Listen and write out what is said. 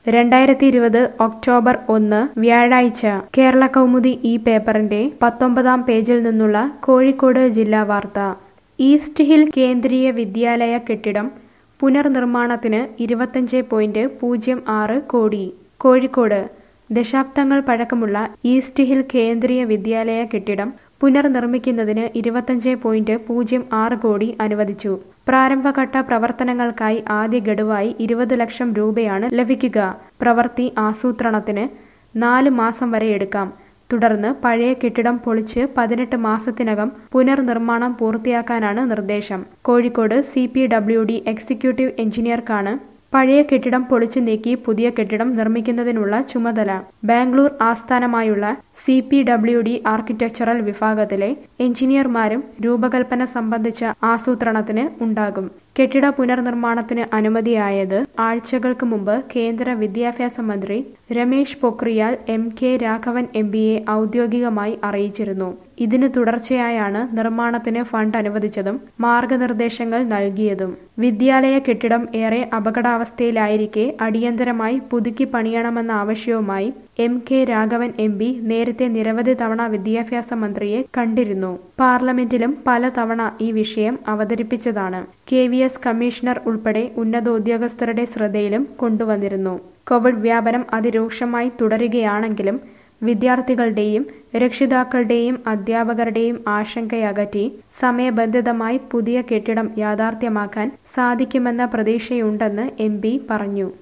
രണ്ടായിരത്തി ഇരുപത് ഒക്ടോബർ ഒന്ന് വ്യാഴാഴ്ച കേരള കൗമുദി ഈ പേപ്പറിന്റെ പത്തൊമ്പതാം പേജിൽ നിന്നുള്ള കോഴിക്കോട് ജില്ലാ വാർത്ത ഈസ്റ്റ് ഹിൽ കേന്ദ്രീയ വിദ്യാലയ കെട്ടിടം പുനർനിർമ്മാണത്തിന് ഇരുപത്തഞ്ച് പോയിന്റ് പൂജ്യം ആറ് കോടി കോഴിക്കോട് ദശാബ്ദങ്ങൾ പഴക്കമുള്ള ഈസ്റ്റ് ഹിൽ കേന്ദ്രീയ വിദ്യാലയ കെട്ടിടം പുനർനിർമ്മിക്കുന്നതിന് ഇരുപത്തഞ്ച് പോയിന്റ് പൂജ്യം ആറ് കോടി അനുവദിച്ചു പ്രാരംഭഘട്ട പ്രവർത്തനങ്ങൾക്കായി ആദ്യ ഗഡുവായി ഇരുപത് ലക്ഷം രൂപയാണ് ലഭിക്കുക പ്രവൃത്തി ആസൂത്രണത്തിന് നാല് മാസം വരെ എടുക്കാം തുടർന്ന് പഴയ കെട്ടിടം പൊളിച്ച് പതിനെട്ട് മാസത്തിനകം പുനർനിർമ്മാണം പൂർത്തിയാക്കാനാണ് നിർദ്ദേശം Kozhikode C P W D executive എഞ്ചിനീയർക്കാണ് പഴയ കെട്ടിടം പൊളിച്ചു നീക്കി പുതിയ കെട്ടിടം നിർമ്മിക്കുന്നതിനുള്ള ചുമതല ബാംഗ്ലൂർ ആസ്ഥാനമായുള്ള സി പി ഡബ്ല്യു ഡി ആർക്കിടെക്ചറൽ വിഭാഗത്തിലെ എഞ്ചിനീയർമാരും രൂപകൽപ്പന സംബന്ധിച്ച ആസൂത്രണത്തിന് ഉണ്ടാകും കെട്ടിട പുനർനിർമ്മാണത്തിന് അനുമതിയായത് ആഴ്ചകൾക്ക് മുമ്പ് കേന്ദ്ര വിദ്യാഭ്യാസ മന്ത്രി Ramesh Pokhriyal M K Raghavan M പിയെ ഔദ്യോഗികമായി അറിയിച്ചിരുന്നു ഇതിന് തുടർച്ചയായാണ് നിർമ്മാണത്തിന് ഫണ്ട് അനുവദിച്ചതും മാർഗനിർദ്ദേശങ്ങൾ നൽകിയതും വിദ്യാലയ കെട്ടിടം ഏറെ അപകടാവസ്ഥയിലായിരിക്കെ അടിയന്തരമായി പുതുക്കി പണിയണമെന്ന ആവശ്യവുമായി M K Raghavan M P നേരത്തെ നിരവധി തവണ വിദ്യാഭ്യാസ മന്ത്രിയെ കണ്ടിരുന്നു പാർലമെന്റിലും പലതവണ ഈ വിഷയം അവതരിപ്പിച്ചതാണ് കെ വി എസ് കമ്മീഷണർ ഉൾപ്പെടെ ഉന്നത ഉദ്യോഗസ്ഥരുടെ ശ്രദ്ധയിലും കൊണ്ടുവന്നിരുന്നു കോവിഡ് വ്യാപനം അതിരൂക്ഷമായി തുടരുകയാണെങ്കിലും വിദ്യാർത്ഥികളുടെയും രക്ഷിതാക്കളുടെയും അധ്യാപകരുടെയും ആശങ്കയകറ്റി സമയബന്ധിതമായി പുതിയ കെട്ടിടം യാഥാർത്ഥ്യമാക്കാൻ സാധിക്കുമെന്ന പ്രതീക്ഷയുണ്ടെന്ന് എം പറഞ്ഞു